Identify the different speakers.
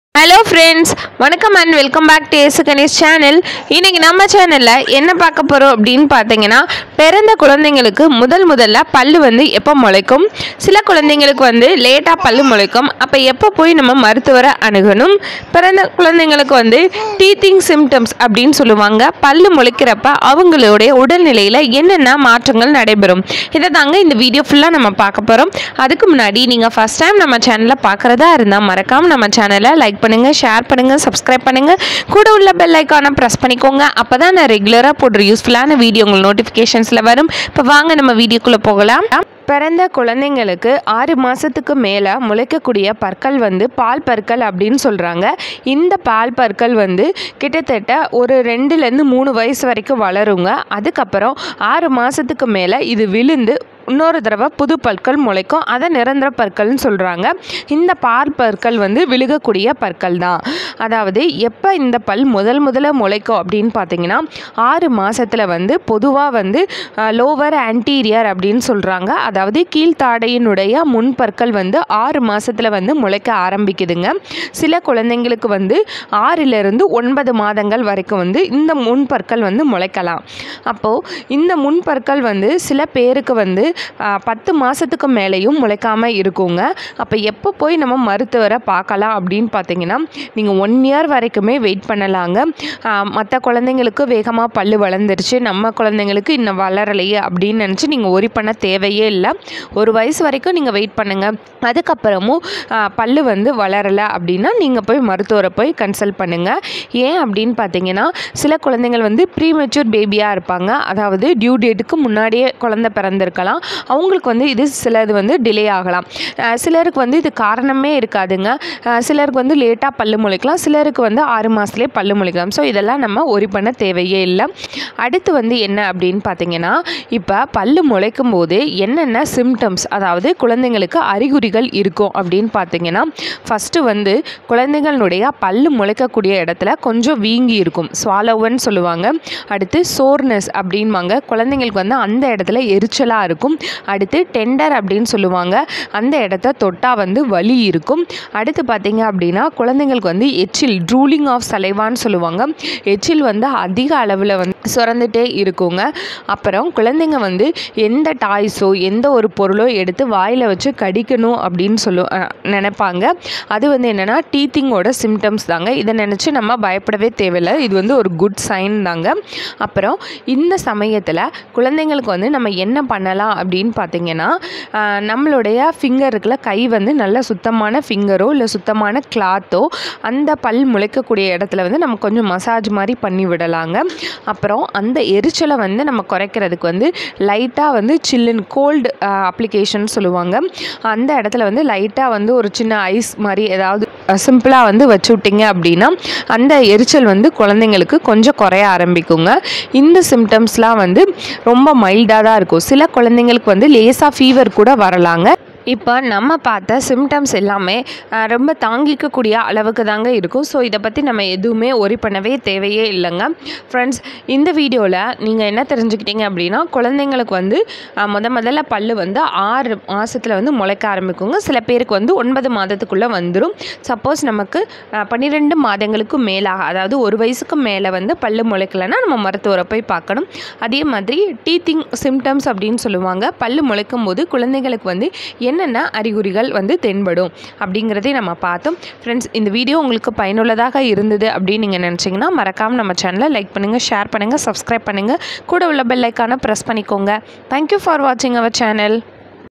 Speaker 1: hello friends வணக்கம் and welcome back to Yesu Ganesh channel இன்றைக்கி நம்ம சேனலில் என்ன பார்க்க போகிறோம் அப்படின்னு பார்த்தீங்கன்னா பிறந்த குழந்தைங்களுக்கு முதல் முதல்ல பல்லு வந்து எப்போ முளைக்கும் சில குழந்தைங்களுக்கு வந்து லேட்டாக பல்லு முளைக்கும் அப்போ எப்போ போய் நம்ம மருத்துவரை அணுகணும் பிறந்த குழந்தைங்களுக்கு வந்து டீத்திங் சிம்டம்ஸ் அப்படின்னு சொல்லுவாங்க பல்லு முளைக்கிறப்ப அவங்களுடைய உடல்நிலையில் என்னென்ன மாற்றங்கள் நடைபெறும் இதை தாங்க இந்த வீடியோ ஃபுல்லாக நம்ம பார்க்க போகிறோம் அதுக்கு முன்னாடி நீங்கள் ஃபஸ்ட் டைம் நம்ம சேனலை பார்க்குறதா இருந்தால் மறக்காமல் நம்ம சேனலை லைக் பண்ணுங்கள் ஷேர் பண்ணுங்கள் சப்ஸ்கிரைப் பண்ணுங்கள் கூட உள்ள பெல் ஐக்கானை ப்ரெஸ் பண்ணிக்கோங்க அப்போ தான் நான் ரெகுலராக போடுற யூஸ்ஃபுல்லான வீடியோ உங்களுக்கு நோட்டிஃபிகேஷன்ஸில் வரும் இப்போ வாங்க நம்ம வீடியோக்குள்ளே போகலாம் பிறந்த குழந்தைங்களுக்கு ஆறு மாதத்துக்கு மேலே முளைக்கக்கூடிய பற்கள் வந்து பால் பற்கள் அப்படின்னு சொல்கிறாங்க இந்த பால் பற்கள் வந்து கிட்டத்தட்ட ஒரு ரெண்டுலேருந்து மூணு வயசு வரைக்கும் வளருங்க அதுக்கப்புறம் ஆறு மாதத்துக்கு மேலே இது விழுந்து இன்னொரு தடவை புது பற்கள் முளைக்கும் அதை நிரந்தர பற்கள்னு சொல்கிறாங்க இந்த பால் பற்கள் வந்து விழுகக்கூடிய பற்கள் தான் அதாவது எப்போ இந்த பல் முதல் முதல்ல முளைக்கும் அப்படின்னு பார்த்தீங்கன்னா ஆறு மாதத்தில் வந்து பொதுவாக வந்து லோவர் ஆன்டீரியர் அப்படின்னு சொல்கிறாங்க அதாவது கீழ்த்தாடையினுடைய முன்பற்கள் வந்து ஆறு மாதத்தில் வந்து முளைக்க ஆரம்பிக்குதுங்க சில குழந்தைங்களுக்கு வந்து ஆறிலிருந்து ஒன்பது மாதங்கள் வரைக்கும் வந்து இந்த முன்பற்கள் வந்து முளைக்கலாம் அப்போது இந்த முன்பற்கள் வந்து சில பேருக்கு வந்து ஆஹ், பத்து மாதத்துக்கு மேலேயும் முளைக்காமல் இருக்குங்க அப்போ எப்போ போய் நம்ம மருத்துவரை பார்க்கலாம் அப்படின்னு பார்த்தீங்கன்னா நீங்கள் ஒன் இயர் வரைக்குமே வெயிட் பண்ணலாங்க மற்ற குழந்தைங்களுக்கு வேகமாக பல்லு வளர்ந்துருச்சு நம்ம குழந்தைங்களுக்கு இன்னும் வளரலையே அப்படின்னு நினச்சி நீங்கள் ஒரி பண்ண தேவையே இல்லை ஒரு வயசு வரைக்கும் நீங்கள் வெயிட் பண்ணுங்கள் அதுக்கப்புறமும் ஆஹ், பல்லு வந்து வளரலை அப்படின்னா நீங்கள் போய் மருத்துவரை போய் கன்சல்ட் பண்ணுங்கள் ஏன் அப்படின்னு பார்த்தீங்கன்னா சில குழந்தைங்கள் வந்து ப்ரீமெச்சூர் பேபியாக இருப்பாங்க அதாவது டியூ டேட்டுக்கு முன்னாடியே குழந்தை பிறந்திருக்கலாம் அவங்களுக்கு வந்து இது சிலது வந்து டிலே ஆகலாம் அஹ் சிலருக்கு வந்து இது காரணமே இருக்காதுங்க அஹ் சிலருக்கு வந்து லேட்டாக பல்லு முளைக்கலாம் சிலருக்கு வந்து ஆறு மாதத்துலேயே பல்லு முளைக்கலாம் ஸோ இதெல்லாம் நம்ம ஒரி பண்ண தேவையே இல்லை அடுத்து வந்து என்ன அப்படின்னு பார்த்தீங்கன்னா இப்போ பல்லு முளைக்கும் போது என்னென்ன சிம்டம்ஸ் அதாவது குழந்தைங்களுக்கு அறிகுறிகள் இருக்கும் அப்படின்னு பார்த்தீங்கன்னா ஃபஸ்ட்டு வந்து குழந்தைங்களுடைய பல்லு முளைக்கக்கூடிய இடத்துல கொஞ்சம் வீங்கி இருக்கும் ஸ்வாலோவன்னு சொல்லுவாங்க அடுத்து சோர்னஸ் அப்படின்வாங்க குழந்தைங்களுக்கு வந்து அந்த இடத்துல எரிச்சலாக இருக்கும் அடுத்து டெண்டர் அப்படின்னு சொல்லுவாங்க அந்த இடத்த தொட்டால் வந்து வலி இருக்கும் அடுத்து பார்த்தீங்க அப்படின்னா குழந்தைங்களுக்கு வந்து எச்சில் ட்ரூலிங் ஆஃப் சலைவான்னு சொல்லுவாங்க எச்சில் வந்து அதிக அளவில் வந்து சுரந்துட்டே இருக்குங்க அப்புறம் குழந்தைங்க வந்து எந்த டாய்ஸோ எந்த ஒரு பொருளோ எடுத்து வாயில் வச்சு கடிக்கணும் அப்படின்னு சொல்லு அஹ், நினைப்பாங்க அது வந்து என்னென்னா டீத்திங்கோட சிம்டம்ஸ் தாங்க இதை நினச்சி நம்ம பயப்படவே தேவையில்லை இது வந்து ஒரு குட் சைன் தாங்க அப்புறம் இந்த சமயத்தில் குழந்தைங்களுக்கு வந்து நம்ம என்ன பண்ணலாம் அப்படின்னு பார்த்தீங்கன்னா ஆஹ், நம்மளுடைய ஃபிங்கர் இருக்குல்ல கை வந்து நல்ல சுத்தமான ஃபிங்கரோ இல்லை சுத்தமான கிளாத்தோ அந்த பல் முளைக்கக்கூடிய இடத்துல வந்து நம்ம கொஞ்சம் மசாஜ் மாதிரி பண்ணி விடலாங்க அப்புறம் அந்த எரிச்சலை வந்து நம்ம குறைக்கிறதுக்கு வந்து லைட்டாக வந்து சில்லுன்னு கோல்டு அப்ளிகேஷன் சொல்லுவாங்க அந்த இடத்துல வந்து லைட்டாக வந்து ஒரு சின்ன ஐஸ் மாதிரி ஏதாவது சிம்பிளாக வந்து வச்சு விட்டிங்க அப்படின்னா அந்த எரிச்சல் வந்து குழந்தைங்களுக்கு கொஞ்சம் குறைய ஆரம்பிக்குங்க இந்த சிம்டம்ஸ்லாம் வந்து ரொம்ப மைல்டாக தான் இருக்கும் சில குழந்தைங்களுக்கு வந்து லேசாக ஃபீவர் கூட வரலாங்க இப்போ நம்ம பார்த்த சிம்டம்ஸ் எல்லாமே அஹ், ரொம்ப தாங்கிக்கக்கூடிய அளவுக்கு தாங்க இருக்கும் ஸோ இதை பற்றி நம்ம எதுவுமே ஒரி பண்ணவே தேவையே இல்லைங்க ஃப்ரெண்ட்ஸ் இந்த வீடியோவில் நீங்கள் என்ன தெரிஞ்சுக்கிட்டீங்க அப்படின்னா குழந்தைங்களுக்கு வந்து அஹ், முத முதல்ல பல்லு வந்து ஆறு மாதத்தில் வந்து முளைக்க ஆரம்பிக்குங்க சில பேருக்கு வந்து ஒன்பது மாதத்துக்குள்ளே வந்துடும் சப்போஸ் நமக்கு அஹ், பன்னிரெண்டு மாதங்களுக்கு மேலாக அதாவது ஒரு வயசுக்கு மேலே வந்து பல்லு முளைக்கலைன்னா நம்ம மருத்துவரை போய் பார்க்கணும் அதே மாதிரி டீத்திங் சிம்டம்ஸ் அப்படின்னு சொல்லுவாங்க பல்லு முளைக்கும் போது குழந்தைங்களுக்கு வந்து என்னென்ன அறிகுறிகள் வந்து தென்படும் அப்படிங்கிறதை நம்ம பார்த்தோம் ஃப்ரெண்ட்ஸ் இந்த வீடியோ உங்களுக்கு பயனுள்ளதாக இருந்தது அப்படின்னு நீங்கள் நினச்சிங்கன்னா மறக்காமல் நம்ம சேனலை லைக் பண்ணுங்கள் ஷேர் பண்ணுங்கள் சப்ஸ்கிரைப் பண்ணுங்கள் கூட உள்ள பெல் ஐக்கானை ப்ரெஸ் பண்ணிக்கோங்க தேங்க்யூ ஃபார் வாட்சிங் அவர் சேனல்